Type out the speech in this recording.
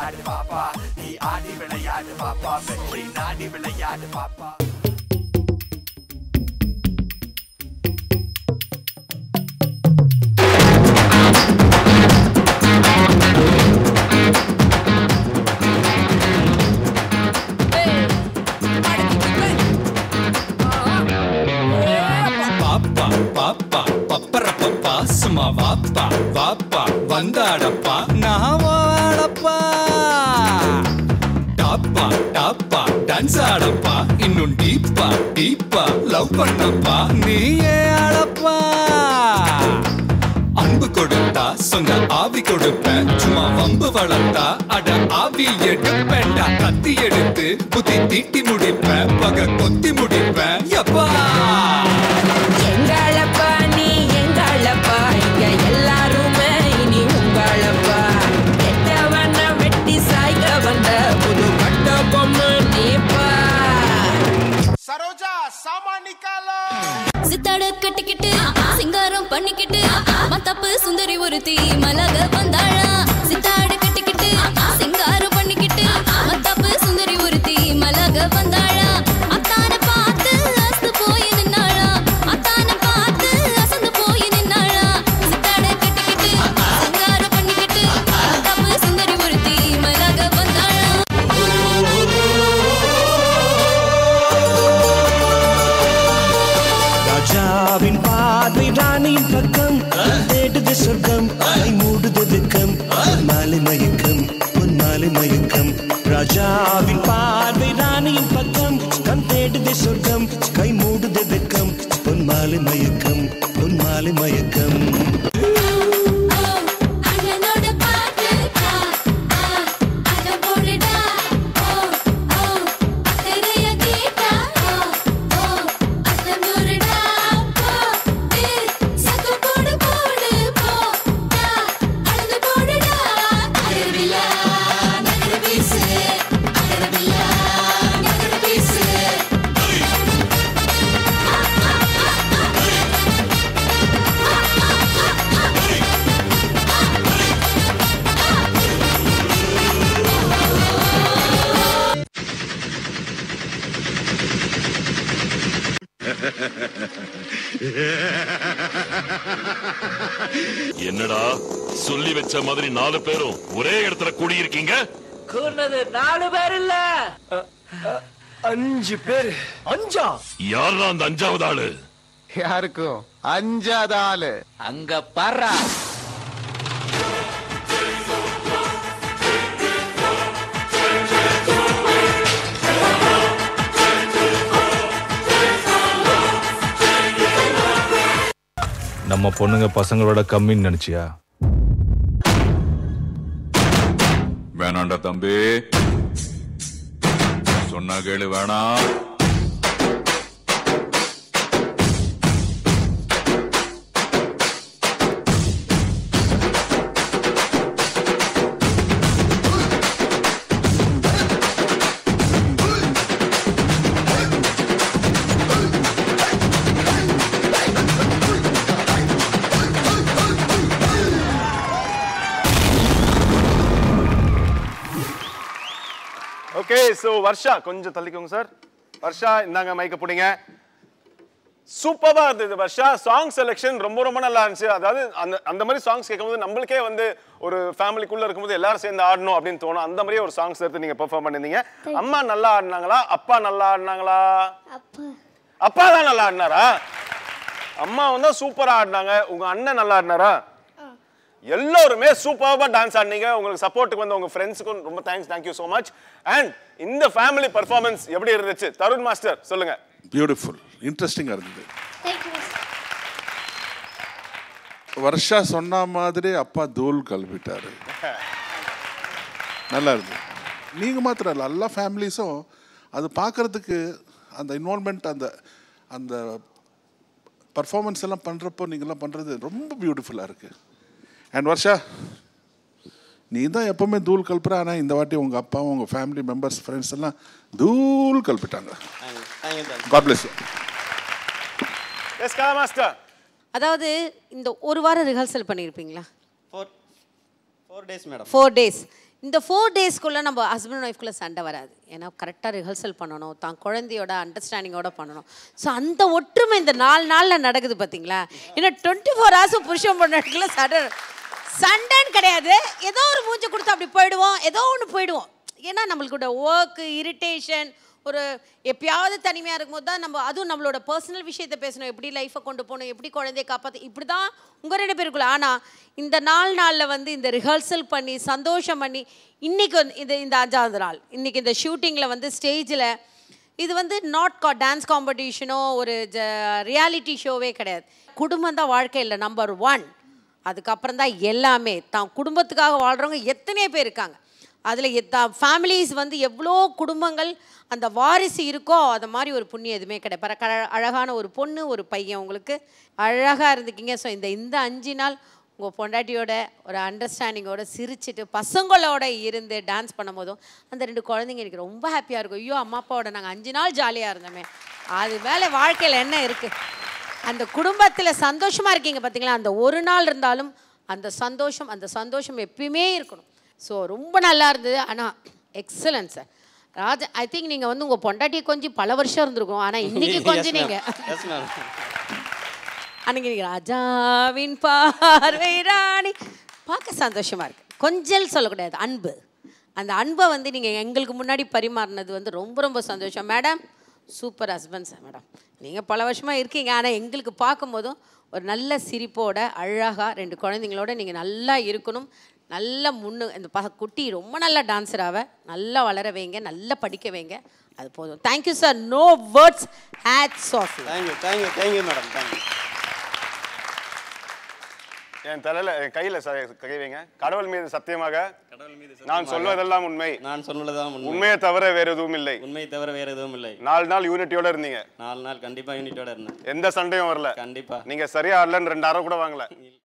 விளையாடு பாப்பா நீ ஆடி விளையாடு பாப்பா வெற்றி நாடி விளையாடு பாப்பா பாப்பா பாப்பா பப்பர பப்பா சும்மா வாப்பா வாப்பா வந்தாடப்பா நான் வாடப்பா டாப்பா டாப்பா டான்ஸ் ஆடப்பா இன்னும் டீப்பா டீப்பா லவ் பண்ணப்பா நீயே ஆடப்பா அன்பு கொடுத்தா சொந்த ஆவி கொடுப்பேன் சும்மா வம்பு வளர்த்தா அட ஆவி எடுப்பேன்டா கத்தி எடுத்து புத்தி தீட்டி முடிப்பேன் பக கொத்தி முடிப்பேன் எப்பா எங்களப்பா நீ எங்களப்பா இங்க எல்லாருமே இனி உங்களப்பா கெட்டவன வெட்டி சாய்க்க வந்த புது பட்ட பொம்மை நீப்பா சரோஜா சாமா நிக்காலோ சித்தாட கட்டிக்கிட்டு சிங்காரம் பண்ணிக்கிட்டு மத்தப்பு சுந்தரி ஒருத்தி மலக வந்தாளா சித்தாட கட்டிக்கிட்டு சிங்காரம் பண்ணிக்கிட்டு மத்தப்பு சுந்தரி ஒருத்தி மலக வந்தாளா அத்தான பார்த்து அசந்து போய் நின்னாளா அத்தான பார்த்து அசந்து போய் நின்னாளா சித்தாட கட்டிக்கிட்டு சிங்காரம் பண்ணிக்கிட்டு மத்தப்பு சுந்தரி ஒருத்தி மலக வந்தாளா ராஜாவின் பார்வை ராணியின் பக்கம் தேடுது சொர்க்கம் கை மூடுது வெக்கம் மாலை மயக்கம் பொன் மாலை மயக்கம் ராஜாவின் பார்வை ராணியின் பக்கம் கண் தேடுது சொர்க்கம் கை மூடுது வெக்கம் பொன் மாலை மயக்கம் பொன் மாலை மயக்கம் அண்ணனோட பாட்டு கா ஆ அட போடுடா ஓ ஓ அத்தரைய கேட்டா ஓ ஓ அத்தனூருடா போ ஏ சக்கு போடு போடு போ டா அழுது போடுடா அழவில்லா நகர பீசு அழவில்லா நகர பீசு என்னடா சொல்லி வச்ச மாதிரி நாலு பேரும் ஒரே இடத்துல கூடியிருக்கீங்க கூர்னது நாலு பேர் இல்ல அஞ்சு பேர் அஞ்சா யாரா அந்த அஞ்சாவது ஆளு யாருக்கும் அஞ்சாத ஆளு அங்க பாரா நம்ம பொண்ணுங்க பசங்களோட கம்மின்னு நினைச்சியா வேணாண்டா தம்பி சொன்னா கேளு வேணாம் ஓகே சோ வர்ஷா கொஞ்சம் தள்ளிக்கோங்க சார் வர்ஷா இந்தாங்க மைக்க பிடிங்க சூப்பரா இருந்தது வர்ஷா சாங் செலெக்ஷன் ரொம்ப ரொம்ப நல்லா இருந்துச்சு அதாவது அந்த அந்த மாதிரி சாங்ஸ் கேட்கும்போது நம்மளுக்கே வந்து ஒரு ஃபேமிலிக்குள்ள இருக்கும்போது எல்லாரும் சேர்ந்து ஆடணும் அப்படின்னு தோணும் அந்த மாதிரியே ஒரு சாங்ஸ் எடுத்து நீங்க பெர்ஃபார்ம் பண்ணிருந்தீங்க அம்மா நல்லா ஆடினாங்களா அப்பா நல்லா ஆடினாங்களா அப்பா தான் நல்லா ஆடினாரா அம்மா வந்து சூப்பரா ஆடினாங்க உங்க அண்ணன் நல்லா ஆடினாரா எல்லாருமே சூப்பராக டான்ஸ் ஆடினீங்க உங்களுக்கு சப்போர்ட்டுக்கு வந்த உங்க ஃப்ரெண்ட்ஸுக்கும் ரொம்ப thanks thank you so much and இந்த ஃபேமிலி பர்ஃபார்மன்ஸ் எப்படி இருந்துச்சு தருண் மாஸ்டர் சொல்லுங்க பியூட்டிஃபுல் இன்ட்ரெஸ்டிங்காக இருந்தது வருஷா சொன்ன மாதிரி அப்பா தூள் கழுவிட்டாரு நல்லா இருந்தது நீங்கள் மாத்திரம் இல்லை எல்லா ஃபேமிலிஸும் அது பார்க்கறதுக்கு அந்த இன்வால்மெண்ட் அந்த அந்த பர்ஃபார்மன்ஸ் எல்லாம் பண்ணுறப்போ நீங்கள்லாம் பண்ணுறது ரொம்ப பியூட்டிஃபுல்லாக இருக்குது அண்ட் வர்ஷா நீ தான் எப்பவுமே தூள் கல்புற ஆனால் இந்த வாட்டி உங்கள் அப்பாவும் உங்கள் ஃபேமிலி மெம்பர்ஸ் ஃப்ரெண்ட்ஸ் எல்லாம் தூள் கல்பிட்டாங்க God bless yes Kala master அதாவது இந்த ஒரு வாரம் ரிஹர்சல் பண்ணியிருப்பீங்களா four four days madam four days இந்த ஃபோர் டேஸ்க்குள்ளே நம்ம ஹஸ்பண்ட் ஒய்ஃப்குள்ளே சண்டை வராது ஏன்னா கரெக்டாக ரிஹர்சல் பண்ணணும் தான் குழந்தையோட அண்டர்ஸ்டாண்டிங்கோட பண்ணணும் ஸோ அந்த ஒற்றுமை இந்த நாலு நாளில் நடக்குது பார்த்தீங்களா ஏன்னா டுவெண்ட்டி ஃபோர் ஹவர்ஸும் புருஷன் பொண்ணாட்டிக்குள்ள சண்டை சண்டைன்னு கிடையாது ஏதோ ஒரு மூஞ்சை கொடுத்து அப்படி போயிடுவோம் ஏதோ ஒன்று போயிடுவோம் ஏன்னா நம்மளுக்கூட ஒர்க்கு இரிட்டேஷன் ஒரு எப்பயாவது தனிமையாக இருக்கும்போது தான் நம்ம அதுவும் நம்மளோட பர்சனல் விஷயத்தை பேசணும் எப்படி லைஃப்பை கொண்டு போகணும் எப்படி குழந்தைய காப்பாற்ற இப்படி தான் உங்கள் ரெண்டு பேருக்குள்ள ஆனால் இந்த நாலு நாளில் வந்து இந்த ரிஹர்சல் பண்ணி சந்தோஷம் பண்ணி இன்றைக்கி வந்து இது இந்த அஞ்சாவது நாள் இன்றைக்கி இந்த ஷூட்டிங்கில் வந்து ஸ்டேஜில் இது வந்து நாட் கா டான்ஸ் காம்படிஷனோ ஒரு ஜ ரியாலிட்டி ஷோவே கிடையாது குடும்பம் தான் வாழ்க்கையில் நம்பர் ஒன் அதுக்கப்புறம் தான் எல்லாமே தான் குடும்பத்துக்காக வாழ்கிறவங்க எத்தனையோ பேர் இருக்காங்க அதில் எத்தா ஃபேமிலிஸ் வந்து எவ்வளோ குடும்பங்கள் அந்த வாரிசு இருக்கோ அது மாதிரி ஒரு புண்ணியம் எதுவுமே கிடையாது பர- க- அழகான ஒரு பொண்ணு ஒரு பையன் உங்களுக்கு அழகாக இருந்துக்கிங்க ஸோ இந்த இந்த அஞ்சு நாள் உங்கள் பொண்டாட்டியோட ஒரு அண்டர்ஸ்டாண்டிங்கோட சிரிச்சிட்டு பசங்களோட இருந்து டான்ஸ் பண்ணும்போதும் அந்த ரெண்டு குழந்தைங்க எனக்கு ரொம்ப ஹாப்பியாக இருக்கும் ஐயோ அம்மா அப்பாவோட நாங்கள் அஞ்சு நாள் ஜாலியாக இருந்தோமே அது மேலே வாழ்க்கையில் என்ன இருக்குது அந்த குடும்பத்தில் சந்தோஷமாக இருக்கீங்க பார்த்தீங்களா அந்த ஒரு நாள் இருந்தாலும் அந்த சந்தோஷம் அந்த சந்தோஷம் எப்பயுமே இருக்கணும் ஸோ ரொம்ப நல்லா இருந்தது ஆனால் excellent sir Raja I think நீங்கள் வந்து உங்கள் பொண்டாட்டி கொஞ்சம் பல வருஷம் இருந்திருக்கும் ஆனால் இன்னைக்கு கொஞ்சம் நீங்கள் அன்னைக்கு நீங்க ராஜாவின் பார்வை ராணி பார்க்க சந்தோஷமா இருக்கு கொஞ்சல் சொல்லக்கூடாது அன்பு அந்த அன்பை வந்து நீங்கள் எங்களுக்கு முன்னாடி பரிமாறினது வந்து ரொம்ப ரொம்ப சந்தோஷம் madam super husband sir madam நீங்கள் பல வருஷமாக இருக்கீங்க ஆனால் எங்களுக்கு பார்க்கும்போதும் ஒரு நல்ல சிரிப்போட அழகாக ரெண்டு குழந்தைங்களோட நீங்கள் நல்லா இருக்கணும் நல்லா முன்னு இந்த ப குட்டி ரொம்ப நல்லா டான்ஸராக நல்லா வளர வைங்க நல்லா படிக்க வைங்க அது போதும் thank you sir no words hats off thank you thank you thank you madam thank you என் தலையில என் கையில ச- கை வைங்க கடவுள் மீது சத்தியமாக நான் சொல்வதெல்லாம் உண்மை நான் சொன்னதுதான் உண்மை உண்மையை தவிர வேற எதுவும் இல்லை உண்மையை தவிர வேற எதுவும் இல்லை நாலு நாள் யூனிட்டியோட இருந்தீங்க நாலு நாள் கண்டிப்பா யூனிட்டோட இருந்தேன் எந்த சண்டையும் வரல கண்டிப்பா நீங்க சரியா இல்லைன்னு ரெண்டு அரை கூட வாங்கல